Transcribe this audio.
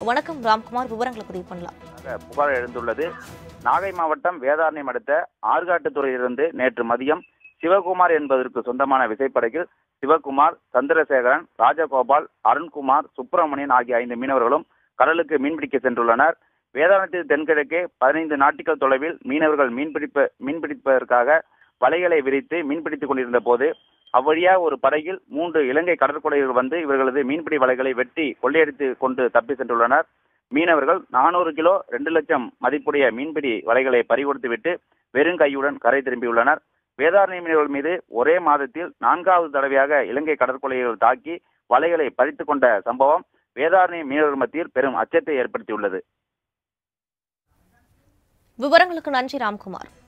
வணக்கம் ராம்குமார் விவரங்களை பதிவு பண்ணலாம் புகார் எழுந்துள்ளது நாகை மாவட்டம் வேதாரண்யம் அடுத்த ஆற்காட்டுத்துறையிலிருந்து நேற்று மதியம் சிவகுமார் என்பதற்கு சொந்தமான விசைப்படகில் சிவகுமார் சந்திரசேகரன் ராஜகோபால் அருண்குமார் சுப்பிரமணியன் ஆகிய ஐந்து மீனவர்களும் கடலுக்கு மீன்பிடிக்க சென்றுள்ளனர் வேதாரண்யத்தில் தென்கிழக்கே பதினைந்து நாட்டிகள் தொலைவில் மீனவர்கள் மீன்பிடிப்ப மீன்பிடிப்பதற்காக வலைகளை விரித்து மீன்பிடித்துக் கொண்டிருந்த போது அவ்வழியாக ஒரு படகில் மூன்று இலங்கை கடற்கொள்ளையர்கள் வந்து இவர்களது மீன்பிடி வலைகளை வெட்டி கொள்ளையடித்து கொண்டு தப்பி சென்றுள்ளனர் மீனவர்கள் நானூறு கிலோ ரெண்டு லட்சம் மதிப்புடைய மீன்பிடி வலைகளை பறிகொடுத்து விட்டு வெறுங்கையுடன் கரை திரும்பியுள்ளனர் வேதாரண்ய மீனவர்கள் மீது ஒரே மாதத்தில் நான்காவது தடவையாக இலங்கை கடற்கொள்ளையர்கள் தாக்கி வலைகளை பறித்துக் கொண்ட சம்பவம் வேதாரண்ய மீனவர்கள் மத்தியில் பெரும் அச்சத்தை ஏற்படுத்தியுள்ளது விவரங்களுக்கு நன்றி ராம்குமார்